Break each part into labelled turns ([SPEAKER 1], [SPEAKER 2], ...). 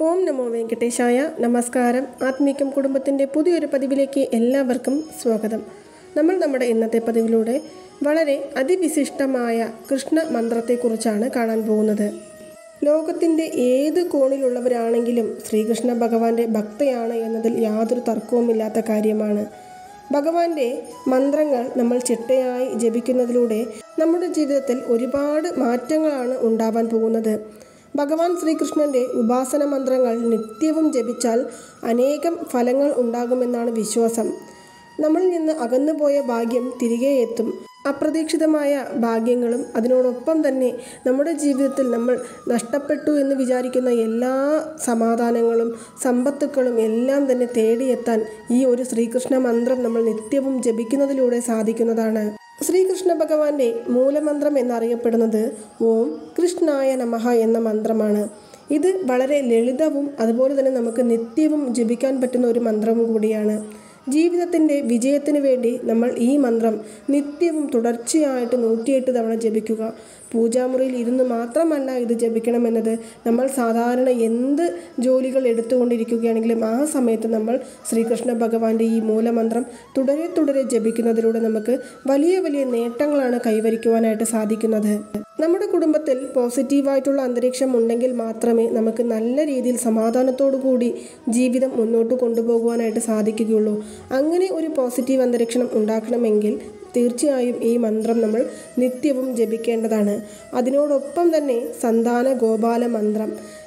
[SPEAKER 1] ഓം നമോ വെങ്കടേശായ നമസ്കാരം ആത്മീകം കുടുംബത്തിൻ്റെ പുതിയൊരു പതിവിലേക്ക് എല്ലാവർക്കും സ്വാഗതം നമ്മൾ നമ്മുടെ ഇന്നത്തെ പതിവിലൂടെ വളരെ അതിവിശിഷ്ടമായ കൃഷ്ണ മന്ത്രത്തെക്കുറിച്ചാണ് കാണാൻ പോകുന്നത് ലോകത്തിൻ്റെ ഏത് കോണിലുള്ളവരാണെങ്കിലും ശ്രീകൃഷ്ണ ഭഗവാന്റെ ഭക്തയാണ് എന്നതിൽ യാതൊരു തർക്കവുമില്ലാത്ത കാര്യമാണ് ഭഗവാന്റെ മന്ത്രങ്ങൾ നമ്മൾ ചിട്ടയായി ജപിക്കുന്നതിലൂടെ നമ്മുടെ ജീവിതത്തിൽ ഒരുപാട് മാറ്റങ്ങളാണ് ഉണ്ടാവാൻ പോകുന്നത് ഭഗവാൻ ശ്രീകൃഷ്ണന്റെ ഉപാസന മന്ത്രങ്ങൾ നിത്യവും ജപിച്ചാൽ അനേകം ഫലങ്ങൾ ഉണ്ടാകുമെന്നാണ് വിശ്വാസം നമ്മളിൽ നിന്ന് അകന്നുപോയ ഭാഗ്യം തിരികെ എത്തും അപ്രതീക്ഷിതമായ ഭാഗ്യങ്ങളും അതിനോടൊപ്പം തന്നെ നമ്മുടെ ജീവിതത്തിൽ നമ്മൾ നഷ്ടപ്പെട്ടു എന്ന് വിചാരിക്കുന്ന എല്ലാ സമാധാനങ്ങളും സമ്പത്തുക്കളും എല്ലാം തന്നെ തേടിയെത്താൻ ഈ ഒരു ശ്രീകൃഷ്ണ മന്ത്രം നമ്മൾ നിത്യവും ജപിക്കുന്നതിലൂടെ സാധിക്കുന്നതാണ് ശ്രീകൃഷ്ണ ഭഗവാന്റെ മൂലമന്ത്രം എന്നറിയപ്പെടുന്നത് ഓം കൃഷ്ണായ നമഃ എന്ന മന്ത്രമാണ് ഇത് വളരെ ലളിതവും അതുപോലെ തന്നെ നമുക്ക് നിത്യവും ജപിക്കാൻ പറ്റുന്ന ഒരു മന്ത്രവും കൂടിയാണ് ജീവിതത്തിൻ്റെ വിജയത്തിന് വേണ്ടി നമ്മൾ ഈ മന്ത്രം നിത്യവും തുടർച്ചയായിട്ട് നൂറ്റിയെട്ട് തവണ ജപിക്കുക പൂജാമുറിയിൽ ഇരുന്ന് മാത്രമല്ല ഇത് ജപിക്കണമെന്നത് നമ്മൾ സാധാരണ എന്ത് ജോലികൾ എടുത്തുകൊണ്ടിരിക്കുകയാണെങ്കിലും ആ സമയത്ത് നമ്മൾ ശ്രീകൃഷ്ണ ഭഗവാന്റെ ഈ മൂലമന്ത്രം തുടരെ തുടരെ ജപിക്കുന്നതിലൂടെ നമുക്ക് വലിയ വലിയ നേട്ടങ്ങളാണ് കൈവരിക്കുവാനായിട്ട് സാധിക്കുന്നത് നമ്മുടെ കുടുംബത്തിൽ പോസിറ്റീവായിട്ടുള്ള അന്തരീക്ഷം ഉണ്ടെങ്കിൽ മാത്രമേ നമുക്ക് നല്ല രീതിയിൽ സമാധാനത്തോടു കൂടി ജീവിതം മുന്നോട്ട് കൊണ്ടുപോകുവാനായിട്ട് സാധിക്കുകയുള്ളൂ അങ്ങനെ ഒരു പോസിറ്റീവ് അന്തരീക്ഷം ഉണ്ടാക്കണമെങ്കിൽ തീർച്ചയായും ഈ മന്ത്രം നമ്മൾ നിത്യവും ജപിക്കേണ്ടതാണ് അതിനോടൊപ്പം തന്നെ സന്താന ഗോപാല മന്ത്രം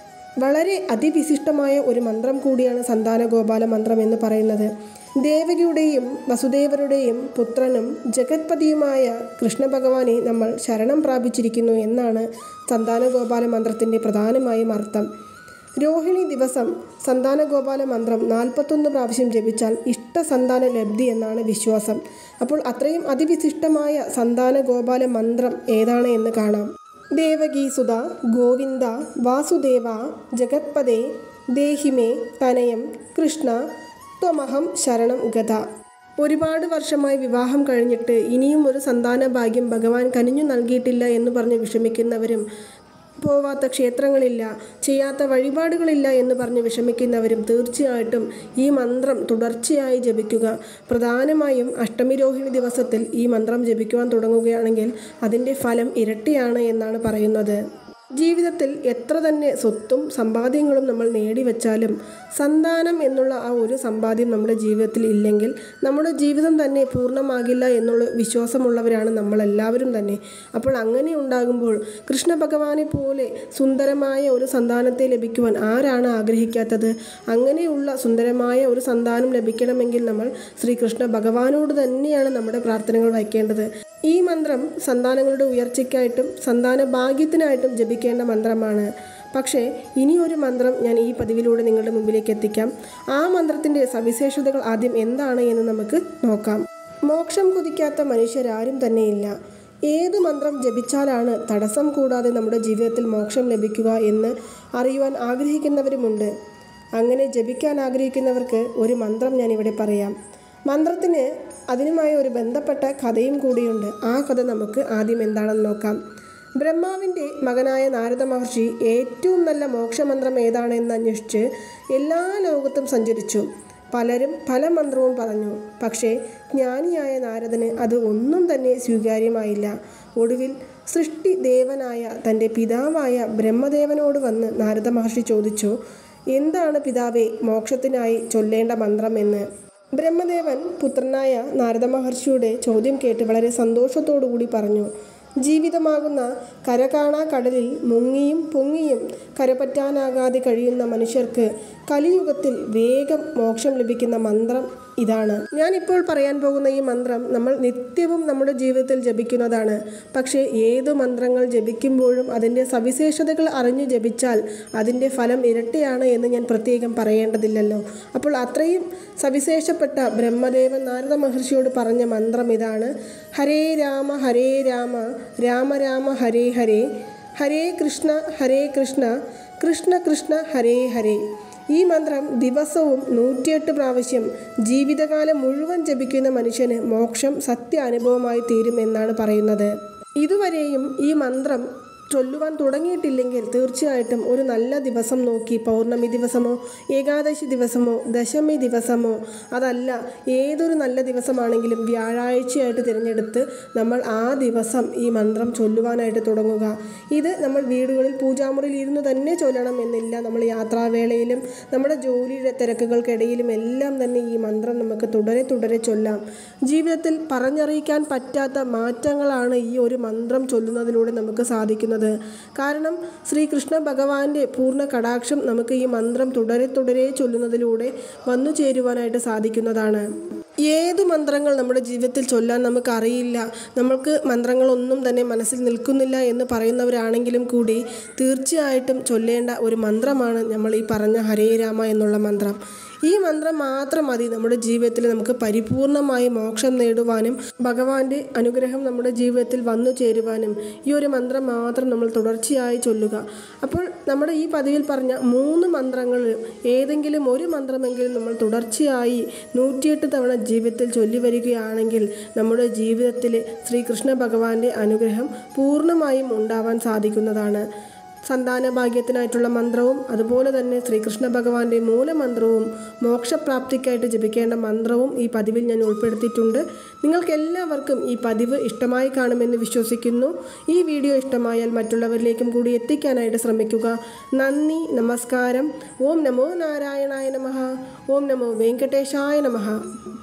[SPEAKER 1] വളരെ അതിവിശിഷ്ടമായ ഒരു മന്ത്രം കൂടിയാണ് സന്താന ഗോപാല മന്ത്രം എന്ന് പറയുന്നത് ദേവകിയുടെയും വസുദേവരുടെയും പുത്രനും ജഗത്പതിയുമായ കൃഷ്ണഭഗവാനെ നമ്മൾ ശരണം പ്രാപിച്ചിരിക്കുന്നു എന്നാണ് സന്താന ഗോപാല മന്ത്രത്തിൻ്റെ പ്രധാനമായും അർത്ഥം രോഹിണി ദിവസം സന്താന ഗോപാല മന്ത്രം നാൽപ്പത്തൊന്ന് പ്രാവശ്യം ജപിച്ചാൽ ഇഷ്ടസന്താന ലബ്ധി എന്നാണ് വിശ്വാസം അപ്പോൾ അത്രയും അതിവിശിഷ്ടമായ സന്താന ഗോപാല മന്ത്രം ഏതാണ് എന്ന് കാണാം ദേവകി സുധ ഗോവിന്ദ വാസുദേവ ജഗത്പദേ ദേഹിമേ തനയം കൃഷ്ണ ത്വമഹം ശരണം ഗത ഒരുപാട് വർഷമായി വിവാഹം കഴിഞ്ഞിട്ട് ഇനിയും ഒരു സന്താന ഭാഗ്യം ഭഗവാൻ കനിഞ്ഞു നൽകിയിട്ടില്ല എന്ന് പറഞ്ഞ് വിഷമിക്കുന്നവരും പോവാത്ത ക്ഷേത്രങ്ങളില്ല ചെയ്യാത്ത വഴിപാടുകളില്ല എന്ന് പറഞ്ഞ് വിഷമിക്കുന്നവരും തീർച്ചയായിട്ടും ഈ മന്ത്രം തുടർച്ചയായി ജപിക്കുക പ്രധാനമായും അഷ്ടമിരോഹിണി ദിവസത്തിൽ ഈ മന്ത്രം ജപിക്കുവാൻ തുടങ്ങുകയാണെങ്കിൽ അതിൻ്റെ ഫലം ഇരട്ടിയാണ് എന്നാണ് പറയുന്നത് ജീവിതത്തിൽ എത്ര തന്നെ സ്വത്തും സമ്പാദ്യങ്ങളും നമ്മൾ നേടിവെച്ചാലും സന്താനം എന്നുള്ള ആ ഒരു സമ്പാദ്യം നമ്മുടെ ജീവിതത്തിൽ ഇല്ലെങ്കിൽ നമ്മുടെ ജീവിതം തന്നെ പൂർണ്ണമാകില്ല എന്നുള്ള വിശ്വാസമുള്ളവരാണ് നമ്മളെല്ലാവരും തന്നെ അപ്പോൾ അങ്ങനെ ഉണ്ടാകുമ്പോൾ കൃഷ്ണ ഭഗവാനെ പോലെ സുന്ദരമായ ഒരു സന്താനത്തെ ലഭിക്കുവാൻ ആരാണ് ആഗ്രഹിക്കാത്തത് അങ്ങനെയുള്ള സുന്ദരമായ ഒരു സന്താനം ലഭിക്കണമെങ്കിൽ നമ്മൾ ശ്രീകൃഷ്ണ ഭഗവാനോട് തന്നെയാണ് നമ്മുടെ പ്രാർത്ഥനകൾ വയ്ക്കേണ്ടത് ഈ മന്ത്രം സന്താനങ്ങളുടെ ഉയർച്ചയ്ക്കായിട്ടും സന്താന ഭാഗ്യത്തിനായിട്ടും ജപിക്കേണ്ട മന്ത്രമാണ് പക്ഷേ ഇനിയൊരു മന്ത്രം ഞാൻ ഈ പതിവിലൂടെ നിങ്ങളുടെ മുമ്പിലേക്ക് എത്തിക്കാം ആ മന്ത്രത്തിൻ്റെ സവിശേഷതകൾ ആദ്യം എന്താണ് എന്ന് നമുക്ക് നോക്കാം മോക്ഷം കൊതിക്കാത്ത മനുഷ്യരാരും തന്നെയില്ല ഏത് മന്ത്രം ജപിച്ചാലാണ് തടസ്സം കൂടാതെ നമ്മുടെ ജീവിതത്തിൽ മോക്ഷം ലഭിക്കുക എന്ന് അറിയുവാൻ ആഗ്രഹിക്കുന്നവരുമുണ്ട് അങ്ങനെ ജപിക്കാൻ ആഗ്രഹിക്കുന്നവർക്ക് ഒരു മന്ത്രം ഞാൻ ഇവിടെ പറയാം മന്ത്രത്തിന് അതിനുമായി ഒരു ബന്ധപ്പെട്ട കഥയും കൂടിയുണ്ട് ആ കഥ നമുക്ക് ആദ്യം എന്താണെന്ന് നോക്കാം ബ്രഹ്മാവിൻ്റെ മകനായ നാരദ മഹർഷി ഏറ്റവും നല്ല മോക്ഷമന്ത്രം ഏതാണെന്ന് അന്വേഷിച്ച് എല്ലാ ലോകത്തും സഞ്ചരിച്ചു പലരും പല മന്ത്രവും പറഞ്ഞു പക്ഷേ ജ്ഞാനിയായ നാരദന് അത് ഒന്നും തന്നെ സ്വീകാര്യമായില്ല ഒടുവിൽ സൃഷ്ടി ദേവനായ തൻ്റെ പിതാവായ ബ്രഹ്മദേവനോട് വന്ന് നാരദ മഹർഷി ചോദിച്ചു എന്താണ് പിതാവെ മോക്ഷത്തിനായി ചൊല്ലേണ്ട മന്ത്രം എന്ന് ബ്രഹ്മദേവൻ പുത്രനായ നാരദ മഹർഷിയുടെ ചോദ്യം കേട്ട് വളരെ സന്തോഷത്തോടു കൂടി പറഞ്ഞു ജീവിതമാകുന്ന കരകാണാ കടലിൽ മുങ്ങിയും പൊങ്ങിയും കരപറ്റാനാകാതെ കഴിയുന്ന മനുഷ്യർക്ക് കലിയുഗത്തിൽ വേഗം മോക്ഷം ലഭിക്കുന്ന മന്ത്രം ഇതാണ് ഞാനിപ്പോൾ പറയാൻ പോകുന്ന ഈ മന്ത്രം നമ്മൾ നിത്യവും നമ്മുടെ ജീവിതത്തിൽ ജപിക്കുന്നതാണ് പക്ഷേ ഏതു മന്ത്രങ്ങൾ ജപിക്കുമ്പോഴും അതിൻ്റെ സവിശേഷതകൾ അറിഞ്ഞു ജപിച്ചാൽ അതിൻ്റെ ഫലം ഇരട്ടിയാണ് എന്ന് ഞാൻ പ്രത്യേകം പറയേണ്ടതില്ലല്ലോ അപ്പോൾ അത്രയും സവിശേഷപ്പെട്ട ബ്രഹ്മദേവൻ നാരദ മഹർഷിയോട് പറഞ്ഞ മന്ത്രം ഇതാണ് ഹരേ രാമ ഹരേ രാമ രാമ രാമ ഹരേ ഹരേ ഹരേ കൃഷ്ണ ഹരേ കൃഷ്ണ കൃഷ്ണ കൃഷ്ണ ഹരേ ഹരേ ഈ മന്ത്രം ദിവസവും നൂറ്റിയെട്ട് പ്രാവശ്യം ജീവിതകാലം മുഴുവൻ ജപിക്കുന്ന മനുഷ്യന് മോക്ഷം സത്യ അനുഭവമായി തീരും എന്നാണ് പറയുന്നത് ഇതുവരെയും ഈ മന്ത്രം ചൊല്ലുവാൻ തുടങ്ങിയിട്ടില്ലെങ്കിൽ തീർച്ചയായിട്ടും ഒരു നല്ല ദിവസം നോക്കി പൗർണമി ദിവസമോ ഏകാദശി ദിവസമോ ദശമി ദിവസമോ അതല്ല ഏതൊരു നല്ല ദിവസമാണെങ്കിലും വ്യാഴാഴ്ചയായിട്ട് തിരഞ്ഞെടുത്ത് നമ്മൾ ആ ദിവസം ഈ മന്ത്രം ചൊല്ലുവാനായിട്ട് തുടങ്ങുക ഇത് നമ്മൾ വീടുകളിൽ പൂജാമുറിയിൽ ഇരുന്ന് തന്നെ ചൊല്ലണം എന്നില്ല നമ്മൾ യാത്രാവേളയിലും നമ്മുടെ ജോലിയുടെ തിരക്കുകൾക്കിടയിലും എല്ലാം തന്നെ ഈ മന്ത്രം നമുക്ക് തുടരെ തുടരെ ചൊല്ലാം ജീവിതത്തിൽ പറഞ്ഞറിയിക്കാൻ പറ്റാത്ത മാറ്റങ്ങളാണ് ഈ ഒരു മന്ത്രം ചൊല്ലുന്നതിലൂടെ നമുക്ക് സാധിക്കുന്നത് കാരണം ശ്രീകൃഷ്ണ ഭഗവാന്റെ പൂർണ്ണ കടാക്ഷം നമുക്ക് ഈ മന്ത്രം തുടരെ തുടരെ ചൊല്ലുന്നതിലൂടെ വന്നു ചേരുവാനായിട്ട് സാധിക്കുന്നതാണ് ഏത് മന്ത്രങ്ങൾ നമ്മുടെ ജീവിതത്തിൽ ചൊല്ലാൻ നമുക്കറിയില്ല നമ്മൾക്ക് മന്ത്രങ്ങളൊന്നും തന്നെ മനസ്സിൽ നിൽക്കുന്നില്ല എന്ന് പറയുന്നവരാണെങ്കിലും കൂടി തീർച്ചയായിട്ടും ചൊല്ലേണ്ട ഒരു മന്ത്രമാണ് നമ്മൾ ഈ പറഞ്ഞ ഹരേ രാമ എന്നുള്ള മന്ത്രം ഈ മന്ത്രം മാത്രം മതി നമ്മുടെ ജീവിതത്തിൽ നമുക്ക് പരിപൂർണമായി മോക്ഷം നേടുവാനും ഭഗവാന്റെ അനുഗ്രഹം നമ്മുടെ ജീവിതത്തിൽ വന്നു ചേരുവാനും ഈ ഒരു മന്ത്രം മാത്രം നമ്മൾ തുടർച്ചയായി ചൊല്ലുക അപ്പോൾ നമ്മുടെ ഈ പതിവിൽ പറഞ്ഞ മൂന്ന് മന്ത്രങ്ങളിൽ ഏതെങ്കിലും ഒരു മന്ത്രമെങ്കിലും നമ്മൾ തുടർച്ചയായി നൂറ്റിയെട്ട് തവണ ജീവിതത്തിൽ ചൊല്ലി വരികയാണെങ്കിൽ നമ്മുടെ ജീവിതത്തിൽ ശ്രീകൃഷ്ണ ഭഗവാന്റെ അനുഗ്രഹം പൂർണ്ണമായും ഉണ്ടാവാൻ സാധിക്കുന്നതാണ് സന്താന ഭാഗ്യത്തിനായിട്ടുള്ള മന്ത്രവും അതുപോലെ തന്നെ ശ്രീകൃഷ്ണ ഭഗവാന്റെ മൂലമന്ത്രവും മോക്ഷപ്രാപ്തിക്കായിട്ട് ജപിക്കേണ്ട മന്ത്രവും ഈ പതിവിൽ ഞാൻ ഉൾപ്പെടുത്തിയിട്ടുണ്ട് നിങ്ങൾക്ക് എല്ലാവർക്കും ഈ പതിവ് ഇഷ്ടമായി കാണുമെന്ന് വിശ്വസിക്കുന്നു ഈ വീഡിയോ ഇഷ്ടമായാൽ മറ്റുള്ളവരിലേക്കും കൂടി എത്തിക്കാനായിട്ട് ശ്രമിക്കുക നന്ദി നമസ്കാരം ഓം നമോ നാരായണായ നമഃ ഓം നമോ വെങ്കടേശായ നമഃ